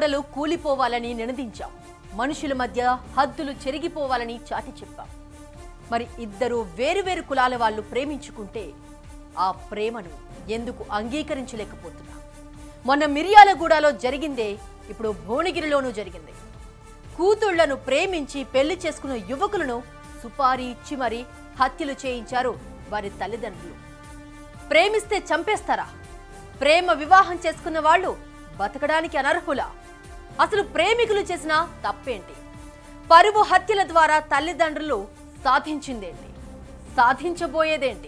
గోడలు కూలిపోవాలని నినదించాం మనుషుల మధ్య హద్దులు చెరిగిపోవాలని చాటి చెప్పాం మరి ఇద్దరు వేరువేరు కులాల వాళ్ళు ప్రేమించుకుంటే ఆ ప్రేమను ఎందుకు అంగీకరించలేకపోతున్నా మొన్న మిర్యాలగూడలో జరిగిందే ఇప్పుడు భువనగిరిలోనూ జరిగింది కూతుళ్లను ప్రేమించి పెళ్లి చేసుకున్న యువకులను సుపారీ ఇచ్చి మరీ హత్యలు చేయించారు వారి తల్లిదండ్రులు ప్రేమిస్తే చంపేస్తారా ప్రేమ వివాహం చేసుకున్న వాళ్ళు బతకడానికి అనర్హులా అసలు ప్రేమికులు చేసిన తప్పేంటి పరువు హత్యల ద్వారా తల్లిదండ్రులు సాధించిందేంటి సాధించబోయేదేంటి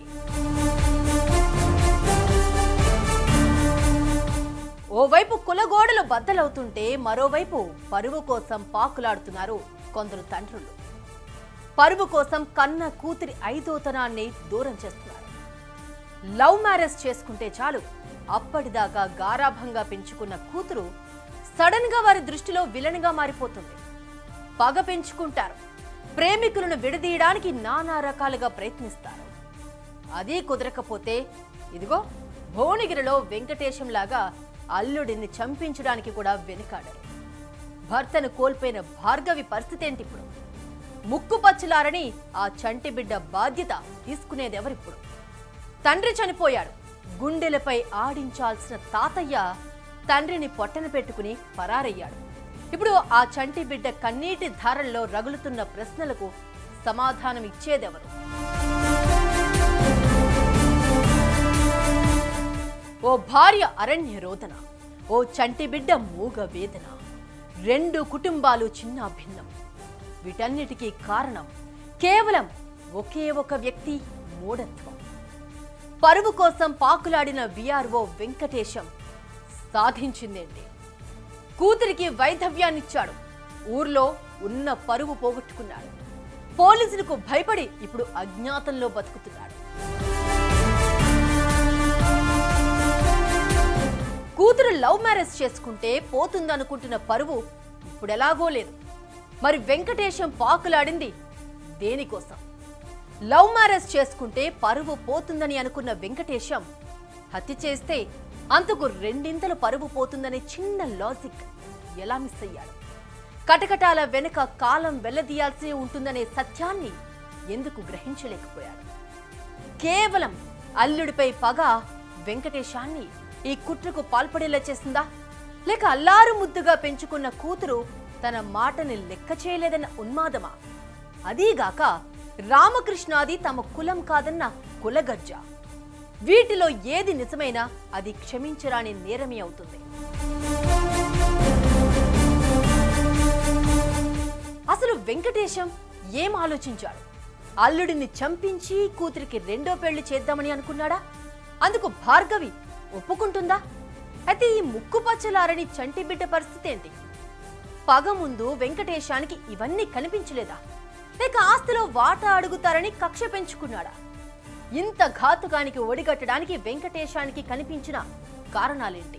ఓవైపు కులగోడలు బద్దలవుతుంటే మరోవైపు పరువు కోసం పాకులాడుతున్నారు కొందరు తండ్రులు పరువు కోసం కన్న కూతురి ఐదోతనాన్ని దూరం చేస్తున్నారు లవ్ మ్యారేజ్ చేసుకుంటే చాలు అప్పటిదాకా గారాభంగా పెంచుకున్న కూతురు సడన్ గా వారి దృష్టిలో విలన్గా మారిపోతుంది పగ పెంచుకుంటారు ప్రేమికులను విడదీయడానికి నానా రకాలుగా ప్రయత్నిస్తారు అదీ కుదరకపోతే ఇదిగో భువనగిరిలో వెంకటేశం లాగా అల్లుడిని చంపించడానికి కూడా వెనుకాడారు భర్తను కోల్పోయిన భార్గవి పరిస్థితి ఏంటి ఇప్పుడు ముక్కు పచ్చులారని ఆ చంటి బిడ్డ బాధ్యత తీసుకునేదెవరిప్పుడు తండ్రి చనిపోయాడు గుండెలపై ఆడించాల్సిన తాతయ్య తండ్రిని పొట్టన పెట్టుకుని పరారయ్యాడు ఇప్పుడు ఆ చంటి బిడ్డ కన్నీటి ధారల్లో రగులుతున్న ప్రశ్నలకు సమాధానం ఇచ్చేదెవరు ఓ భార్య అరణ్య రోదన ఓ చంటి బిడ్డ మూగ వేదన రెండు కుటుంబాలు చిన్న భిన్నం వీటన్నిటికీ కారణం కేవలం ఒకే ఒక వ్యక్తి మూఢత్వం పరువు కోసం పాకులాడిన విఆర్ఓ వెంకటేశం సాధించిందేంటి కూతురికి వైధవ్యాన్నిచ్చాడు ఊర్లో ఉన్న పరువు పోగొట్టుకున్నాడు పోలీసులకు భయపడి ఇప్పుడు అజ్ఞాతంలో బతుకుతున్నాడు కూతురు లవ్ మ్యారేజ్ చేసుకుంటే పోతుందనుకుంటున్న పరువు ఇప్పుడు ఎలాగో లేదు మరి వెంకటేశం పాకులాడింది దేనికోసం లవ్ మ్యారేజ్ చేసుకుంటే పరువు పోతుందని అనుకున్న వెంకటేశం హత్య చేస్తే అంతకు రెండింతలు పరువు పోతుందనే చిన్న లాజిక్ ఎలా మిస్ అయ్యాడు కటకటాల వెనుక కాలం వెల్లదీయాల్సి ఉంటుందనే సత్యాన్ని ఎందుకు గ్రహించలేకపోయాడు కేవలం అల్లుడిపై పగ వెంకటేశాన్ని ఈ కుట్రకు పాల్పడేలా చేసిందా లేక అల్లారు ముద్దుగా పెంచుకున్న కూతురు తన మాటని లెక్క చేయలేదన్న ఉన్మాదమా అదీగాక రామకృష్ణాది తమ కులం కాదన్న కులగజ్జ వీటిలో ఏది నిజమైనా అది క్షమించరాని నేరమే అవుతుంది అసలు వెంకటేశం ఏం ఆలోచించాడు అల్లుడిని చంపించి కూతురికి రెండో పెళ్లి చేద్దామని అనుకున్నాడా అందుకు భార్గవి ఒప్పుకుంటుందా అయితే ఈ ముక్కు పచ్చలారని చంటి బిడ్డ పరిస్థితి ఏంటి పగ ముందు వెంకటేశానికి ఇవన్నీ కనిపించలేదా లేక ఆస్తిలో వాటా అడుగుతారని కక్ష పెంచుకున్నాడా ఇంత ఘాతుకానికి ఒడిగట్టడానికి వెంకటేశానికి కనిపించిన కారణాలేంటి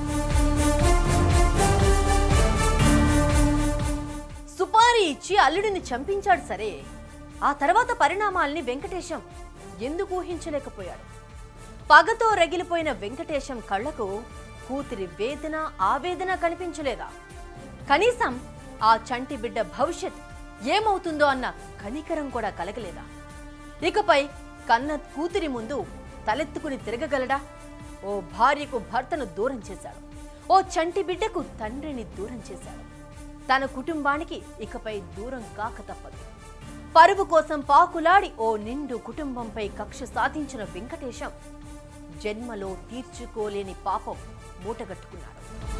సుపారీ ఇచ్చి అల్లుడిని చంపించాడు సరే ఆ తర్వాత పరిణామాల్ని వెంకటేశం ఎందుకు ఊహించలేకపోయాడు పగతో రగిలిపోయిన వెంకటేశం కళ్ళకు కూతురి వేదన ఆవేదన కనిపించలేదా కనీసం ఆ చంటి బిడ్డ భవిష్యత్ ఏమవుతుందో అన్న కనికరం కూడా కలగలేదా ఇకపై కన్న కూతురి ముందు తలెత్తుకుని తిరగగలడా ఓ భార్యకు భర్తను దూరం చేశాడు ఓ చంటి బిడ్డకు తండ్రిని దూరం చేశాడు తన కుటుంబానికి ఇకపై దూరం కాక తప్పదు పరువు కోసం పాకులాడి ఓ నిండు కుటుంబంపై కక్ష సాధించిన వెంకటేశం జన్మలో తీర్చుకోలేని పాపం మూటగట్టుకున్నాడు